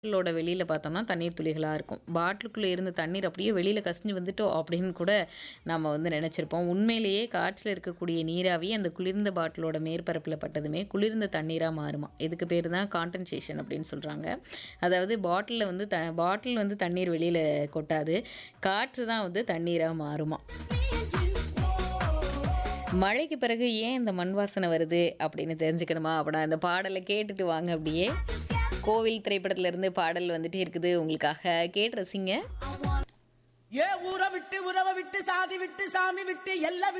பாட்டிலோட வெளியில பார்த்தோம்னா தண்ணீர் துளிகளா இருக்கும். பாட்டிலுக்குள்ள இருந்த தண்ணீர் அப்படியே வெளியில கசிஞ்சு வந்துட்டோம் அப்படின்னு கூட நம்ம வந்து நெனச்சிருப்போம். உண்மையிலேயே காற்றுல இருக்கக்கூடிய நீராவி அந்த குளிர்ந்த பாட்டிலோட மேற்பரப்புல பட்டதுமே குளிர்ந்த தண்ணீரா மாறுமாம். இதுக்கு பேரு தான் காண்டன்சேஷன் அப்படின்னு சொல்றாங்க. அதாவது பாட்டில்ல வந்து த பாட்டில் வந்து தண்ணீர் வெளியில கொட்டாது. காற்று தான் வந்து தண்ணீரா மாறுமாம். மழைக்கு பிறகு ஏன் இந்த மண் வாசனை வருது அப்படின்னு தெரிஞ்சுக்கணுமா? அப்பனா இந்த பாடல கேட்டுட்டு வாங்க அப்படியே. கோவில் திரைப்படத்துல இருந்து பாடல் வந்துட்டே இருக்குது உங்களுக்காக. கேட்டு ரசிங்க. ஏ ஊரை விட்டு உறவை விட்டு சாதி விட்டு சாமி விட்டு எல்லாம்